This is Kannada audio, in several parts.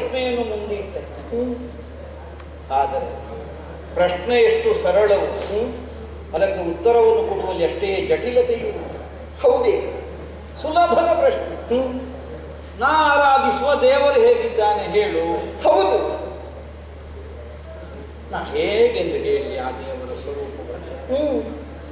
ಪ್ರಶ್ನೆಯನ್ನು ಮುಂದಿಟ್ಟೆ ಆದರೆ ಪ್ರಶ್ನೆ ಎಷ್ಟು ಸರಳವು ಅದಕ್ಕೆ ಉತ್ತರವನ್ನು ಕೊಡುವಲ್ಲಿ ಅಷ್ಟೇ ಜಟಿಲತೆಯು ಹೌದೇ ಸುಲಭದ ಪ್ರಶ್ನೆ ನಾ ಆರಾಧಿಸುವ ದೇವರು ಹೇಗಿದ್ದಾನೆ ಹೇಳು ಹೌದು ನಾ ಹೇಗೆಂದು ಹೇಳಿ ಆ ದೇವರ ಸ್ವರೂಪವನ್ನು ಹ್ಮ್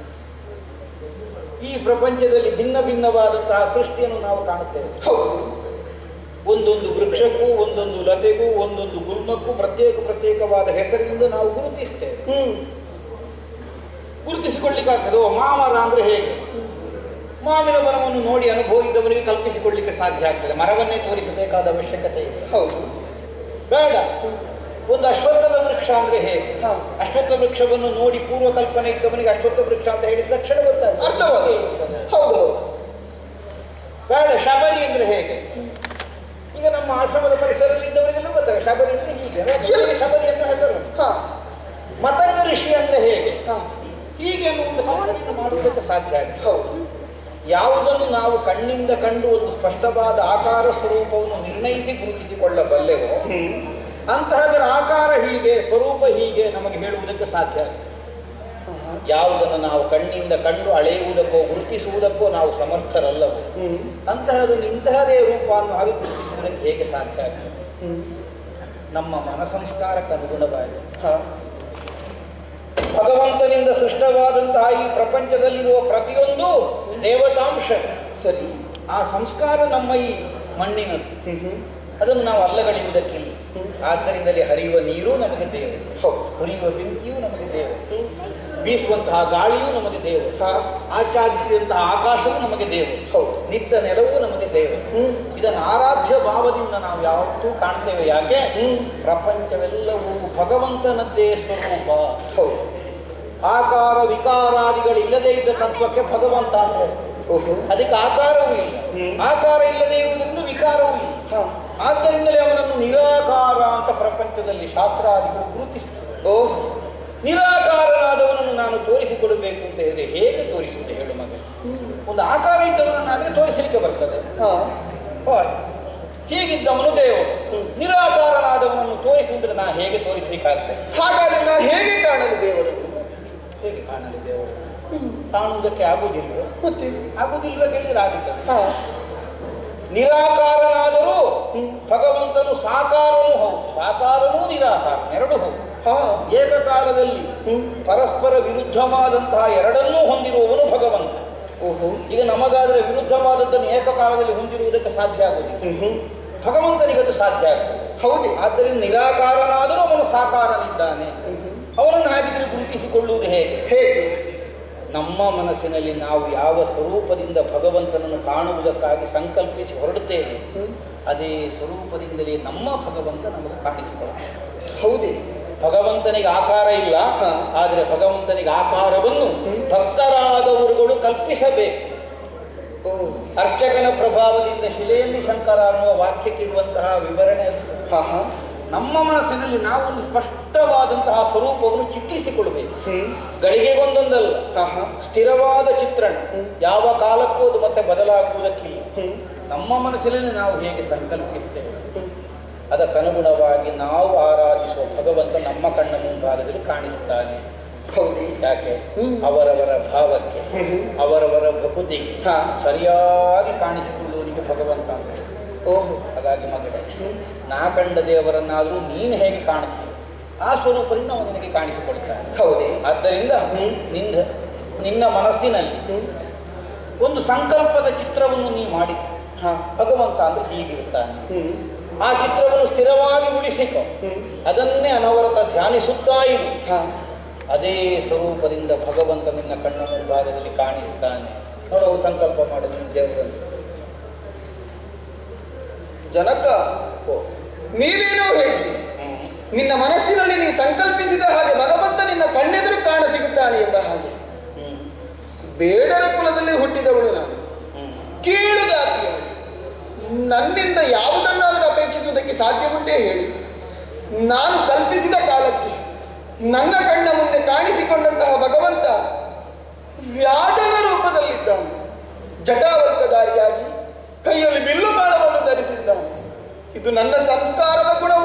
ಈ ಪ್ರಪಂಚದಲ್ಲಿ ಭಿನ್ನ ಭಿನ್ನವಾದಂತಹ ಸೃಷ್ಟಿಯನ್ನು ನಾವು ಕಾಣುತ್ತೇವೆ ಹೌದು ಒಂದೊಂದು ವೃಕ್ಷಕ್ಕೂ ಒಂದೊಂದು ಲತೆಗೂ ಒಂದೊಂದು ಗುಲ್ಮಕ್ಕೂ ಪ್ರತ್ಯೇಕ ಪ್ರತ್ಯೇಕವಾದ ಹೆಸರಿನಿಂದ ನಾವು ಗುರುತಿಸ್ತೇವೆ ಹ್ಮ್ ಗುರುತಿಸಿಕೊಳ್ಳಿಕ್ಕಾಗ್ತದೆ ಓ ಮಾಮರ ಅಂದ್ರೆ ಹೇಗೆ ಮಾವಿನ ಮರವನ್ನು ನೋಡಿ ಅನುಭವಿದ್ದವರಿಗೆ ಕಲ್ಪಿಸಿಕೊಳ್ಳಿಕ್ಕೆ ಸಾಧ್ಯ ಆಗ್ತದೆ ಮರವನ್ನೇ ತೋರಿಸಬೇಕಾದ ಅವಶ್ಯಕತೆ ಇಲ್ಲ ಹೌದು ಬೇಡ ಒಂದು ಅಶ್ವತ್ಥದ ವೃಕ್ಷ ಅಂದ್ರೆ ಹೇಗೆ ಹಾ. ಅಶ್ವತ್ಥ ವೃಕ್ಷವನ್ನು ನೋಡಿ ಪೂರ್ವ ಕಲ್ಪನೆ ಇದ್ದವನಿಗೆ ಅಶ್ವತ್ಥ ವೃಕ್ಷ ಅಂತ ಹೇಳಿದ ತಕ್ಷಣ ಗೊತ್ತಾಗ್ತದೆ ಅರ್ಥವಾದ ಹೌದು ಹೌದು ಬೇಡ ಶಬರಿ ಅಂದ್ರೆ ಹೇಗೆ ಈಗ ನಮ್ಮ ಆಶ್ರಮದ ಪರಿಸರದಲ್ಲಿ ಇದ್ದವರಿಗೆಲ್ಲ ಗೊತ್ತಾಗ ಶಬರಿ ಅಂದ್ರೆ ಹೀಗೆ ಎಲ್ಲಿ ಶಬರಿ ಅಂತ ಹೆಸರು ಹಾ ಮತಂಗ ಋಷಿ ಅಂದ್ರೆ ಹೇಗೆ ಹಾ ಹೀಗೆ ಒಂದು ಭಾವನೆಯನ್ನು ಮಾಡುವುದಕ್ಕೆ ಸಾಧ್ಯ ಆಗ್ತದೆ ಹೌದು ಯಾವುದನ್ನು ನಾವು ಕಣ್ಣಿಂದ ಕಂಡು ಒಂದು ಸ್ಪಷ್ಟವಾದ ಆಕಾರ ಸ್ವರೂಪವನ್ನು ನಿರ್ಣಯಿಸಿ ಗುರುತಿಸಿಕೊಳ್ಳಬಲ್ಲೆವೋ ಅಂತಹದರ ಆಕಾರ ಹೀಗೆ ಸ್ವರೂಪ ಹೀಗೆ ನಮಗೆ ಹೇಳುವುದಕ್ಕೆ ಸಾಧ್ಯ ಆಗ್ತದೆ ಯಾವುದನ್ನು ನಾವು ಕಣ್ಣಿಂದ ಕಂಡು ಅಳೆಯುವುದಕ್ಕೋ ಗುರುತಿಸುವುದಕ್ಕೋ ನಾವು ಸಮರ್ಥರಲ್ಲವೋ ಹ್ಮ್ ಅಂತಹದನ್ನು ಇಂತಹದೇ ರೂಪ ಅನ್ನೋ ಹಾಗೆ ಗುರುತಿಸುವುದಕ್ಕೆ ಹೇಗೆ ಸಾಧ್ಯ ಆಗ್ತದೆ ಹ್ಮ್ ನಮ್ಮ ಮನ ಸಂಸ್ಕಾರಕ್ಕೆ ಅನುಗುಣವಾಗಿ ಹಾ ಭಗವಂತನಿಂದ ಸೃಷ್ಟವಾದಂತಹ ಈ ಪ್ರಪಂಚದಲ್ಲಿರುವ ಪ್ರತಿಯೊಂದು ದೇವತಾಂಶ ಸರಿ ಆ ಸಂಸ್ಕಾರ ನಮ್ಮ ಈ ಮಣ್ಣಿನದ್ದು ಹ್ಮ್ ಹ್ಮ್ ಅದನ್ನು ನಾವು ಅಲ್ಲಗಳೆಯುವುದಕ್ಕಿಲ್ಲ ಆದ್ದರಿಂದಲೇ ಹರಿಯುವ ನೀರು ನಮಗೆ ದೇವರು ಹೌದು ಹುರಿಯುವ ಬೆಂಕಿಯೂ ನಮಗೆ ದೇವರು ಬೀಸುವಂತಹ ಗಾಳಿಯೂ ನಮಗೆ ದೇವರು ಹಾ ಆಚ್ಛಾದಿಸಿದಂತಹ ಆಕಾಶವೂ ನಮಗೆ ದೇವರು ಹೌದು ನಿತ್ಯ ನೆಲವೂ ನಮಗೆ ದೇವರು ಹ್ಮ್ ಇದನ್ನು ಆರಾಧ್ಯ ಭಾವದಿಂದ ನಾವು ಯಾವತ್ತೂ ಕಾಣ್ತೇವೆ ಯಾಕೆ ಹ್ಮ್ ಪ್ರಪಂಚವೆಲ್ಲವೂ ಭಗವಂತನದ್ದೇ ಸ್ವರೂಪ ಹೌದು ಆಕಾರ ವಿಕಾರಾದಿಗಳಿಲ್ಲದೆ ಇದ್ದ ತತ್ವಕ್ಕೆ ಭಗವಂತ ಅಂತ ಹೆಸರು ಓಹೋ ಅದಕ್ಕೆ ಆಕಾರವೂ ಇಲ್ಲ ಹ್ಮ್. ಆಕಾರ ಇಲ್ಲದೆ ಇರುವುದರಿಂದ ವಿಕಾರವೂ ಇಲ್ಲ ಹಾ ಆದ್ದರಿಂದಲೇ ಅವನನ್ನು ನಿರಾಕಾರ ಅಂತ ಪ್ರಪಂಚದಲ್ಲಿ ಶಾಸ್ತ್ರಾದಿಗಳು ಗುರುತಿಸಿದರು ಓಹ್ ನಿರಾಕಾರನಾದವನನ್ನು ನಾನು ತೋರಿಸಿಕೊಡಬೇಕು ಅಂತ ಹೇಳಿದ್ರೆ ಹೇಗೆ ತೋರಿಸುತ್ತೆ ಹೇಳು ಮಗ ಒಂದು ಆಕಾರ ಇದ್ದವನನ್ನಾದ್ರೆ ತೋರಿಸಲಿಕ್ಕೆ ಬರ್ತದೆ ಹಾ ಹೋಯ್. ಹೀಗಿದ್ದವನು ದೇವರು ನಿರಾಕಾರನಾದವನನ್ನು ತೋರಿಸುವುದ್ರೆ ನಾ ಹೇಗೆ ತೋರಿಸಲಿಕ್ಕಾಗ್ತದೆ ಹಾಗಾದ್ರೆ ನಾ ಹೇಗೆ ಕಾಣಲು ದೇವರು ಹೇಗೆ ಕಾಣಲಿ ದೇವರು ಕಾಣುವುದಕ್ಕೆ ಆಗುವುದಿಲ್ಲ ಮತ್ತೆ ಆಗುವುದಿಲ್ವ ಕೇಳಿದ್ರೆ ಆಗುತ್ತದೆ ಹಾ ನಿರಾಕಾರನಾದರೂ ಭಗವಂತನು ಸಾಕಾರನೂ ಹೌದು ಸಾಕಾರನೂ ನಿರಾಕಾರ ಎರಡು ಹೌದು ಹಾ ಏಕಕಾಲದಲ್ಲಿ ಹ್ಮ್ ಪರಸ್ಪರ ವಿರುದ್ಧವಾದಂತಹ ಎರಡನ್ನೂ ಹೊಂದಿರುವವನು ಭಗವಂತ ಓಹೋ ಈಗ ನಮಗಾದರೆ ವಿರುದ್ಧವಾದದ್ದನ್ನು ಏಕಕಾಲದಲ್ಲಿ ಹೊಂದಿರುವುದಕ್ಕೆ ಸಾಧ್ಯ ಆಗುವುದಿಲ್ಲ ಹ್ಮ್ ಹ್ಮ್ ಭಗವಂತನಿಗೆ ಅದು ಸಾಧ್ಯ ಆಗ್ತದೆ ಹೌದೇ ಆದ್ದರಿಂದ ನಿರಾಕಾರನಾದರೂ ಅವನು ಸಾಕಾರನಿದ್ದಾನೆ ಅವನನ್ನು ಹಾಗಿದ್ರೆ ಗುರುತಿಸಿಕೊಳ್ಳುವುದು ಹೇಗೆ ಹೇಗೆ ನಮ್ಮ ಮನಸ್ಸಿನಲ್ಲಿ ನಾವು ಯಾವ ಸ್ವರೂಪದಿಂದ ಭಗವಂತನನ್ನು ಕಾಣುವುದಕ್ಕಾಗಿ ಸಂಕಲ್ಪಿಸಿ ಹೊರಡುತ್ತೇವೆ ಹ್ಮ್ ಅದೇ ಸ್ವರೂಪದಿಂದಲೇ ನಮ್ಮ ಭಗವಂತ ನಮಗೆ ಕಾಣಿಸಿಕೊಳ್ಳುತ್ತೆ ಹೌದೇ ಭಗವಂತನಿಗೆ ಆಕಾರ ಇಲ್ಲ ಹಾ. ಆದರೆ ಭಗವಂತನಿಗೆ ಆಕಾರವನ್ನು ಹ್ಮ್. ಭಕ್ತರಾದವರುಗಳು ಕಲ್ಪಿಸಬೇಕು ಓ ಅರ್ಚಕನ ಪ್ರಭಾವದಿಂದ ಶಿಲೆಯಲ್ಲಿ ಶಂಕರ ಅನ್ನುವ ವಾಕ್ಯಕ್ಕಿರುವಂತಹ ವಿವರಣೆ ಅದು. ಹಾ ಹಾ ನಮ್ಮ ಮನಸ್ಸಿನಲ್ಲಿ ನಾವು ಒಂದು ಸ್ಪಷ್ಟವಾದಂತಹ ಸ್ವರೂಪವನ್ನು ಚಿತ್ರಿಸಿಕೊಳ್ಬೇಕು ಹ್ಮ್ ಗಳಿಗೆಗೊಂದೊಂದಲ್ಲ ಹಾ ಹಾ ಸ್ಥಿರವಾದ ಚಿತ್ರಣ ಹ್ಮ್. ಯಾವ ಕಾಲಕ್ಕೂ ಅದು ಮತ್ತೆ ಬದಲಾಗುವುದಕ್ಕಿಲ್ಲ ಹ್ಮ್ ನಮ್ಮ ಮನಸ್ಸಿನಲ್ಲಿ ನಾವು ಹೇಗೆ ಸಂಕಲ್ಪಿಸ್ತೇವೆ ಹ್ಮ್ ಅದಕ್ಕನುಗುಣವಾಗಿ ನಾವು ಆರಾಧಿಸುವ ಭಗವಂತ ನಮ್ಮ ಕಣ್ಣ ಮುಂಭಾಗದಲ್ಲಿ ಕಾಣಿಸ್ತಾನೆ ಹೌದೇ ಯಾಕೆ ಹ್ಮ್. ಅವರವರ ಭಾವಕ್ಕೆ ಹ್ಮ್ ಹ್ಮ್. ಅವರವರ ಭಕುತಿಗೆ ಹಾ. ಸರಿಯಾಗಿ ಕಾಣಿಸಿಕೊಳ್ಳುವವನಿಗೆ ಭಗವಂತ ಅಂತ ಹೆಸರು. ಓಹೋ ಹಾಗಾಗಿ ಮಗಳೇ ಹ್ಮ್ ನಾ ಕಂಡ ದೇವರನ್ನಾದರೂ ನೀನು ಹೇಗೆ ಕಾಣುತ್ತೀಯ ಆ ಸ್ವರೂಪದಿಂದ ಅವನು ನಿನಗೆ ಕಾಣಿಸಿಕೊಳ್ತಾನೆ ಹೌದೇ ಆದ್ದರಿಂದ ಹ್ಮ್. ನಿಂದ ನಿನ್ನ ಮನಸ್ಸಿನಲ್ಲಿ ಹ್ಮ್ ಒಂದು ಸಂಕಲ್ಪದ ಚಿತ್ರವನ್ನು ನೀ ಮಾಡಿ ಹಾ ಭಗವಂತ ಅಂದ್ರೆ ಹೀಗಿರ್ತಾನೆ ಹ್ಮ್ ಆ ಚಿತ್ರವನ್ನು ಸ್ಥಿರವಾಗಿ ಉಳಿಸಿಕೊ ಹ್ಮ್ ಅದನ್ನೇ ಅನವರತ ಧ್ಯಾನಿಸುತ್ತಾ ಇರು ಹಾ ಅದೇ ಸ್ವರೂಪದಿಂದ ಭಗವಂತ ನಿನ್ನ ಕಣ್ಣ ಮುಂಭಾಗದಲ್ಲಿ ಕಾಣಿಸ್ತಾನೆ ನೋಡುವ ಸಂಕಲ್ಪ ಮಾಡು ನಿನ್ನ ದೇವರನ್ನು ಜನಕ ಓ. ನೀವೇನೋ ಹೇಳ್ತೀರಿ ನಿನ್ನ ಮನಸ್ಸಿನಲ್ಲಿ ನೀ ಸಂಕಲ್ಪಿಸಿದ ಹಾಗೆ ಭಗವಂತ ನಿನ್ನ ಕಣ್ಣೆದುರು ಕಾಣ ಸಿಗುತ್ತಾನೆ ಎಂಬ ಹಾಗೆ ಹ್ಮ್. ಬೇಡರ ಕುಲದಲ್ಲಿ ಹುಟ್ಟಿದವಳು ನಾನು ಹ್ಮ್. ಕೀಳು ಜಾತಿಯವಳು ನನ್ನಿಂದ ಯಾವುದನ್ನಾದರೂ ಅಪೇಕ್ಷಿಸುವುದಕ್ಕೆ ಸಾಧ್ಯವುಂಟೇ ಹೇಳಿ ನಾನು ಕಲ್ಪಿಸಿದ ಕಾಲಕ್ಕೆ ನನ್ನ ಕಣ್ಣ ಮುಂದೆ ಕಾಣಿಸಿಕೊಂಡಂತಹ ಭಗವಂತ ವ್ಯಾಧನ ರೂಪದಲ್ಲಿದ್ದಾನೆ ಜಟಾವರ್ಗಧಾರಿಯಾಗಿ ಕೈಯಲ್ಲಿ ಬಿಲ್ಲು ಬಾಣವನ್ನು ಧರಿಸಿದ್ದಾನೆ ಇದು ನನ್ನ ಸಂಸ್ಕಾರದ ಗುಣ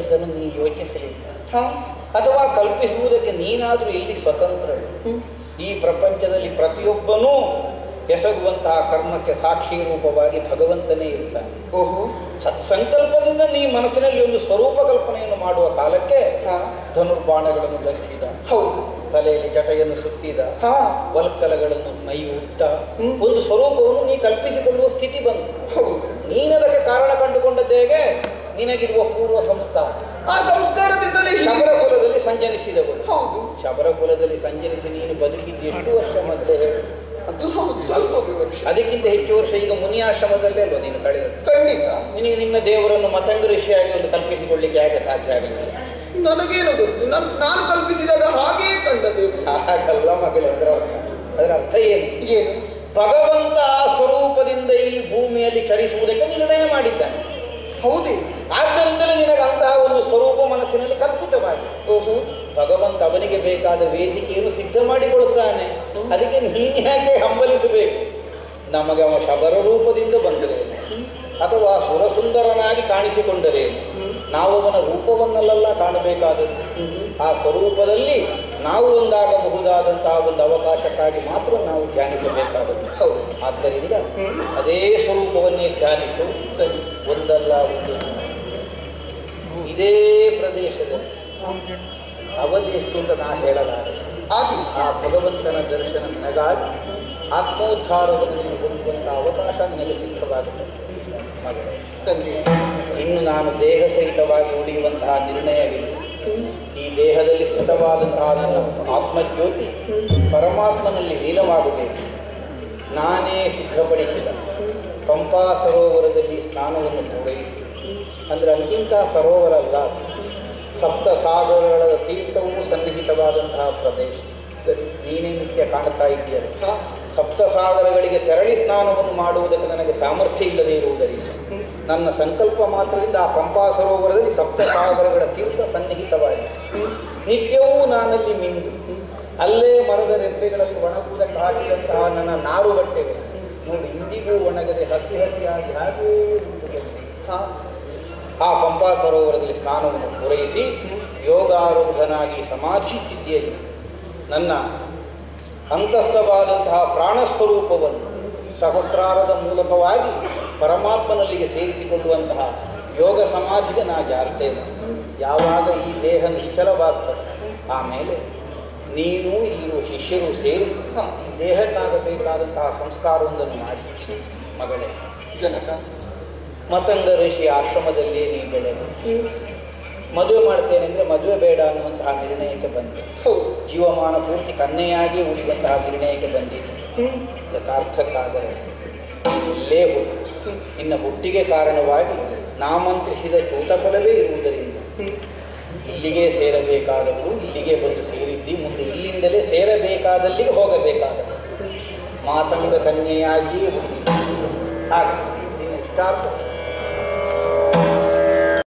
ಕಲ್ಪಿಸಿದ್ದನ್ನು ನೀ ಯೋಚಿಸಲಿಲ್ಲ ಹಾ ಅಥವಾ ಕಲ್ಪಿಸುವುದಕ್ಕೆ ನೀನಾದರೂ ಎಲ್ಲಿ ಸ್ವತಂತ್ರ ಹ್ಮ್. ಈ ಪ್ರಪಂಚದಲ್ಲಿ ಪ್ರತಿಯೊಬ್ಬನೂ ಎಸಗುವಂತಹ ಕರ್ಮಕ್ಕೆ ಸಾಕ್ಷಿ ರೂಪವಾಗಿ ಭಗವಂತನೇ ಇರ್ತಾನೆ ಓಹೋ ಸತ್ಸಂಕಲ್ಪದಿಂದ ನೀ ಮನಸ್ಸಿನಲ್ಲಿ ಒಂದು ಸ್ವರೂಪ ಕಲ್ಪನೆಯನ್ನು ಮಾಡುವ ಕಾಲಕ್ಕೆ ಹಾ ಧನುರ್ಬಾಣಗಳನ್ನು ಧರಿಸಿದ ಹೌದು ತಲೆಯಲ್ಲಿ ಜಟೆಯನ್ನು ಸುತ್ತಿದ ಹಾ ವಲ್ಕಲಗಳನ್ನು ಮೈ ಉಟ್ಟ ಹ್ಮ್. ಒಂದು ಸ್ವರೂಪವನ್ನು ನೀ ಕಲ್ಪಿಸಿಕೊಳ್ಳುವ ಸ್ಥಿತಿ ಬಂತು ಹೌದು ನೀನದಕ್ಕೆ ಕಾರಣ ಕಂಡುಕೊಂಡದ್ದು ಹೇಗೆ ನಿನಗಿರುವ ಪೂರ್ವ ಸಂಸ್ಥಾನ ಆ ಸಂಸ್ಕಾರದಿಂದಲೇ ಹೀಗೆ- ಶಬರ ಕುಲದಲ್ಲಿ ಸಂಜನಿಸಿದವಳು ಹೌದು ಶಬರ ಕುಲದಲ್ಲಿ ಸಂಜನಿಸಿ ನೀನು ಬದುಕಿದ್ದು ಎಷ್ಟು ವರ್ಷ ಮೊದಲೇ ಹೇಳು ಅದು ಹೌದು ಸ್ವಲ್ಪ ವಿವರಿಸಿ ಅದಕ್ಕಿಂತ ಹೆಚ್ಚು ವರ್ಷ ಈಗ ಮುನಿಯಾಶ್ರಮದಲ್ಲೇ ಅಲ್ವ ನೀನು ಕಳೆದದ್ದು ಖಂಡಿತ ನಿನಗೆ ನಿನ್ನ ದೇವರನ್ನು ಮತಂಗ ಋಷಿಯಾಗಿ ಒಂದು ಕಲ್ಪಿಸಿಕೊಳ್ಳಿಕ್ಕೆ ಹೇಗೆ ಸಾಧ್ಯ ಆಗಲಿಲ್ಲ ನನಗೇನು ಗೊತ್ತು ನನ್- ನಾನು ಕಲ್ಪಿಸಿದಾಗ ಹಾಗೇ ಕಂಡದೇವು ಹಾಗಲ್ಲ ಮಗಳೇ ಅದರ ಅದರ ಅರ್ಥ ಏನು ಏನು ಭಗವಂತ ಆ ಸ್ವರೂಪದಿಂದ ಈ ಭೂಮಿಯಲ್ಲಿ ಚಲಿಸುವುದಕ್ಕೆ ನಿರ್ಣಯ ಮಾಡಿದ್ದಾನೆ ಹೌದೇ ಆದ್ದರಿಂದಲೇ ನಿನಗೆ ಅಂತಹ ಒಂದು ಸ್ವರೂಪ ಮನಸ್ಸಿನಲ್ಲಿ ಕಲ್ಪಿತವಾಗಿದೆ ಓಹೋ ಭಗವಂತ ಅವನಿಗೆ ಬೇಕಾದ ವೇದಿಕೆಯನ್ನು ಸಿದ್ಧ ಮಾಡಿಕೊಳ್ಳುತ್ತಾನೆ ಅದಕ್ಕೆ ನೀನು ಯಾಕೆ ಹಂಬಲಿಸಬೇಕು ನಮಗೆ ಅವ ಶಬರ ರೂಪದಿಂದ ಬಂದರೆ ಅಥವಾ ಸುರಸುಂದರನಾಗಿ ಕಾಣಿಸಿಕೊಂಡರೆ ನಾವು ಅವನ ರೂಪವನ್ನಲ್ಲೆಲ್ಲ ಕಾಣಬೇಕಾದದ್ದು ಆ ಸ್ವರೂಪದಲ್ಲಿ ನಾವು ಒಂದಾಗಬಹುದಾದಂತಹ ಒಂದು ಅವಕಾಶಕ್ಕಾಗಿ ಮಾತ್ರ ನಾವು ಧ್ಯಾನಿಸಬೇಕಾದದ್ದು ಹೌದು ಆದ್ದರಿಂದ ಅದೇ ಸ್ವರೂಪವನ್ನೇ ಧ್ಯಾನಿಸು ಸರಿ ಒಂದಲ್ಲ ಒಂದು ಇದೇ ಪ್ರದೇಶದಲ್ಲಿ ಅವಧಿ ಎಷ್ಟು ಅಂತ ನಾ ಹೇಳಲಾರೆ ಆಗಲಿ ಆ ಭಗವಂತನ ದರ್ಶನ ನಿನಗಾಗಿ ಆತ್ಮೋದ್ಧಾರವನ್ನು ನೀನು ಹೊಂದುವಂಥ ಅವಕಾಶ ನಿನಗೆ ಸಿದ್ಧವಾಗುತ್ತೆ ಮಗಳೇ ತಂದೆ ಇನ್ನು ನಾನು ದೇಹ ಸಹಿತವಾಗಿ ಉಳಿಯುವಂತಹ ನಿರ್ಣಯವಿಲ್ಲ ಈ ದೇಹದಲ್ಲಿ ಸ್ಥಿತವಾದಂತಹ ನನ್ನ ಆತ್ಮಜ್ಯೋತಿ ಪರಮಾತ್ಮನಲ್ಲಿ ಲೀನವಾಗಬೇಕು ನಾನೇ ಸಿದ್ಧಪಡಿಸಿದ ಪಂಪಾ ಸರೋವರದಲ್ಲಿ ಸ್ನಾನವನ್ನು ಪೂರೈಸಿ ಅಂದರೆ ಅಂತಿಂತ ಸರೋವರ ಅಲ್ಲ ಅದು. ಸಪ್ತ ಸಾಗರಗಳ ತೀರ್ಥವೂ ಸನ್ನಿಹಿತವಾದಂತಹ ಪ್ರದೇಶ ಸರಿ ನೀನೇ ಮುಖ್ಯ ಕಾಣ್ತಾ ಇದ್ದೀಯಲ್ಲ ಹಾ ಸಪ್ತ ಸಾಗರಗಳಿಗೆ ತೆರಳಿ ಸ್ನಾನವನ್ನು ಮಾಡುವುದಕ್ಕೆ ನನಗೆ ಸಾಮರ್ಥ್ಯ ಇಲ್ಲದೆ ಇರುವುದರಿಂದ ನನ್ನ ಸಂಕಲ್ಪ ಮಾತ್ರದಿಂದ ಆ ಪಂಪಾ ಸರೋವರದಲ್ಲಿ ಸಪ್ತ ಸಾಗರಗಳ ತೀರ್ಥ ಸನ್ನಿಹಿತವಾಗಿದೆ ನಿತ್ಯವೂ ನಾನಲ್ಲಿ ಮಿಂದು ಅಲ್ಲೇ ಮರದ ರೆಪ್ಪೆಗಳಲ್ಲಿ ಒಣಗುವುದಕ್ಕೆ ಹಾಕಿದಂತಹ ನನ್ನ ನಾರು ಬಟ್ಟೆಗಳು ನೋಡಿ ಇಂದಿಗೂ ಒಣಗದೆ ಹಸಿ ಹಸಿಯಾಗಿ ಹಾಗೇ ಉಳಿದುಕೊಂಡಿದೆ. ಹಾ ಆ ಪಂಪಾ ಸರೋವರದಲ್ಲಿ ಸ್ನಾನವನ್ನು ಪೂರೈಸಿ ಯೋಗಾರೂಢನಾಗಿ ಸಮಾಧಿ ಸ್ಥಿತಿಯಲ್ಲಿ ನನ್ನ ಅಂತಸ್ಥವಾದಂತಹ ಪ್ರಾಣಸ್ವರೂಪವನ್ನು ಸಹಸ್ರಾರದ ಮೂಲಕವಾಗಿ ಪರಮಾತ್ಮನಲ್ಲಿಗೆ ಸೇರಿಸಿಕೊಳ್ಳುವಂತಹ ಯೋಗ ಸಮಾಧಿಗೆ ನಾ ಜಾರ್ತೇನೆ ಯಾವಾಗ ಈ ದೇಹ ನಿಶ್ಚಲವಾಗ್ತದೆ ಆಮೇಲೆ ನೀನು ಇಲ್ಲಿರುವ ಶಿಷ್ಯರು ಸೇರಿ ಹಾ ಈ ದೇಹಕ್ಕಾಗಬೇಕಾದಂತಹ ಸಂಸ್ಕಾರವೊಂದನ್ನು ಮಾಡಿ ಮಗಳೇ ಜನಕ ಮತಂಗ ಋಷಿ ಆಶ್ರಮದಲ್ಲಿಯೇ ನೀ ಬೆಳೆದು ಮದುವೆ ಮಾಡ್ತೇನೆ ಅಂದರೆ ಮದುವೆ ಬೇಡ ಅನ್ನುವಂತಹ ನಿರ್ಣಯಕ್ಕೆ ಬಂದೆ ಹೌದು ಜೀವಮಾನ ಪೂರ್ತಿ ಕನ್ನೆಯಾಗಿ ಉಳಿಯುವಂತಹ ನಿರ್ಣಯಕ್ಕೆ ಬಂದಿದೆ ಹ್ಮ್ ಯಥಾರ್ಥಕ್ಕಾದರೆ ಇಲ್ಲೇ ಹುಟ್ಟು ನಿನ್ನ ಹುಟ್ಟಿಗೆ ಕಾರಣವಾಗಿ ನಾಮಂತ್ರಿಸಿದ ಚೂತಫಲವೇ ಇರುವುದರಿಂದ ಹ್ಮ್ ಇಲ್ಲಿಗೆ ಸೇರಬೇಕಾದವರು ಇಲ್ಲಿಗೆ ಬಂದು ಸೇರಿದ್ದಿ ಮುಂದೆ ಇಲ್ಲಿಂದಲೇ ಸೇರಬೇಕಾದಲ್ಲಿಗೆ ಹೋಗಬೇಕಾದ ಮಾತಂಗ ಕನ್ಯೆಯಾಗಿಯೇ ಹುಟ್ಟಿದೆ ಹಾಗೆ ನಿನ್ನ ಇಷ್ಟಾರ್ಥ